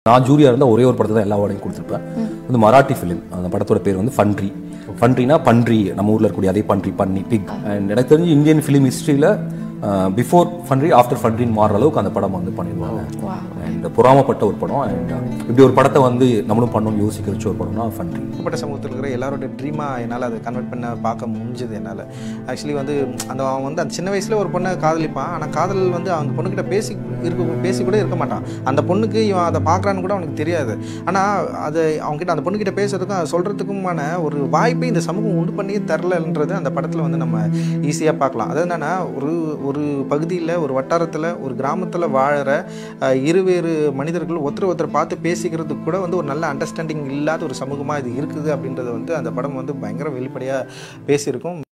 நான் ஜூரியா இருந்தால் ஒரே ஒரு படத்தை தான் எல்லா அவார்டையும் கொடுத்துருப்பேன் வந்து மராட்டி ஃபிலிம் அந்த படத்தோட பேர் வந்து ஃபன்ட்ரி ஃபன்ட்ரினா பன்றி நம்ம ஊரில் இருக்கக்கூடிய அதே பன்றி பன்னி பிக் அண்ட் எனக்கு தெரிஞ்சு இந்தியன் ஃபிலிம் ஹிஸ்ட்ரியில் பிஃபோர் ஃபன்ட்ரி ஆஃப்டர் ஃபன்ட்ரின்னு மாறுற அளவுக்கு அந்த படம் வந்து பண்ணிடுவாங்க அண்ட் பொறாமப்பட்ட ஒரு படம் அண்ட் இப்படி ஒரு படத்தை வந்து நம்மளும் பண்ணணும்னு யோசிக்க வச்ச ஒரு படம்னா ஃபன்ட்ரி ஒடுக்கப்பட்ட சமூகத்தில் இருக்கிற எல்லாரோட ட்ரீமாக என்னால் அதை கன்வெர்ட் பண்ண பார்க்க முடிஞ்சது என்னால் ஆக்சுவலி வந்து அந்த அவன் வந்து அந்த சின்ன வயசில் ஒரு பொண்ணை காதலிப்பான் ஆனால் காதல் வந்து அந்த பொண்ணுக்கிட்ட பேசி இருக்க பேசி கூட இருக்க மாட்டான் அந்த பொண்ணுக்கு இவன் அதை பார்க்குறான்னு கூட அவனுக்கு தெரியாது ஆனால் அது அவங்ககிட்ட அந்த பொண்ணுக்கிட்ட பேசுறதுக்கும் அதை சொல்கிறதுக்குமான ஒரு வாய்ப்பை இந்த சமூகம் உண்டு பண்ணியே தரலன்றது அந்த படத்தில் வந்து நம்ம ஈஸியாக பார்க்கலாம் அதாவது என்னென்னா ஒரு ஒரு பகுதியில் ஒரு வட்டாரத்தில் ஒரு கிராமத்தில் வாழற அஹ், இருவேறு மனிதர்கள் ஒருத்தர் ஒருத்தர் பார்த்து பேசிக்கிறதுக்கு கூட வந்து ஒரு நல்ல அண்டர்ஸ்டாண்டிங் இல்லாத ஒரு சமூகமாக இது இருக்குது அப்படின்றத வந்து அந்த படம் வந்து பயங்கர வெளிப்படையாக பேசியிருக்கும்